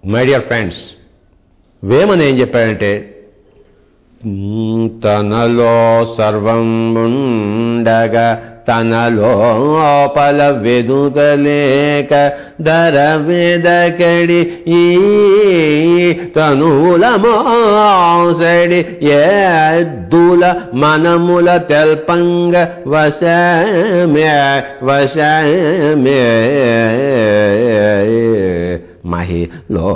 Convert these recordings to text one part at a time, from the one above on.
my dear friends వేమని ఏం చెప్పాడంటే "ఉమ్, తనలో సర్వం ఉండగా తనలో పల వెదుకలేక ధర వెదకడి ఈ తనుల మోసడి ఎద్దుల మనముల తెల్పంగ వశమే వశమే మహిలో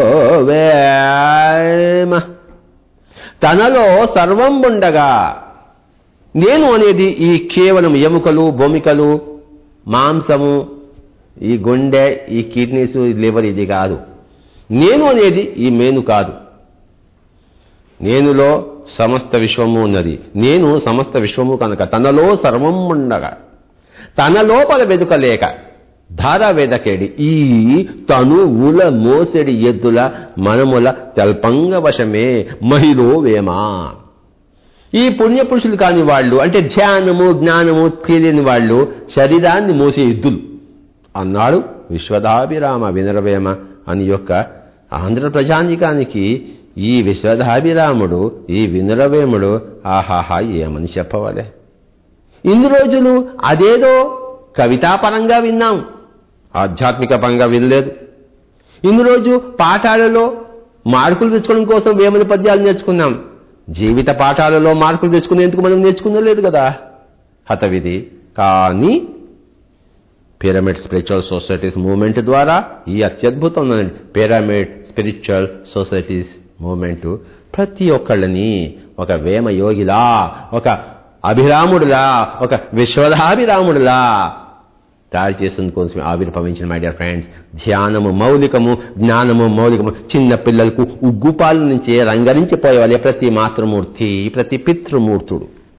వేమ తనలో సర్వం ఉండగా నేను అనేది ఈ కేవలం ఎముకలు బొమికలు మాంసము ఈ గుండె ఈ కిడ్నీస్ ఈ లివర్ ఇది కాదు నేను అనేది ఈ మేను కాదు నేనులో సమస్త విశ్వము ఉన్నది నేను సమస్త విశ్వము కనుక తనలో సర్వం ఉండగా తన లోపల వెదుకలేక ధార వెదకెడి ఈ తనువుల మోసెడి ఎద్దుల మనముల తెల్పంగ వశమే మహిళో వేమా ఈ పుణ్యపురుషులు కాని వాళ్ళు అంటే ధ్యానము జ్ఞానము తెలియని వాళ్ళు శరీరాన్ని మోసే ఎద్దులు అన్నాడు విశ్వదాభిరామ వినరవేమ అని యొక్క ఆంధ్ర ప్రజానికానికి ఈ విశ్వదాభిరాముడు ఈ వినరవేముడు ఆహాహా ఏమని చెప్పవలే ఇన్ని రోజులు అదేదో కవితాపరంగా విన్నాం ఆధ్యాత్మిక పరంగా వినలేదు ఇన్ని రోజు పాఠాలలో మార్కులు తెచ్చుకోవడం కోసం వేమని పద్యాలు నేర్చుకున్నాం జీవిత పాఠాలలో మార్కులు తెచ్చుకునేందుకు మనం నేర్చుకునలేదు కదా హతవిధి కానీ పిరమిడ్ స్పిరిచువల్ సొసైటీస్ మూవ్మెంట్ ద్వారా ఈ అత్యద్భుతం పిరమిడ్ స్పిరిచువల్ సొసైటీస్ మూవ్మెంట్ ప్రతి ఒక్కళ్ళని ఒక వేమ యోగిలా ఒక అభిరాముడిలా ఒక విశ్వదాభిరాముడిలా తయారు చేసిన కోసం ఆవిర్భవించిన మై డియర్ ఫ్రెండ్స్ ధ్యానము మౌలికము జ్ఞానము మౌలికము చిన్న పిల్లలకు ఉగ్గుపాల నుంచే రంగరించిపోయేవాళ్ళే ప్రతి మాతృమూర్తి ప్రతి పితృమూర్తుడు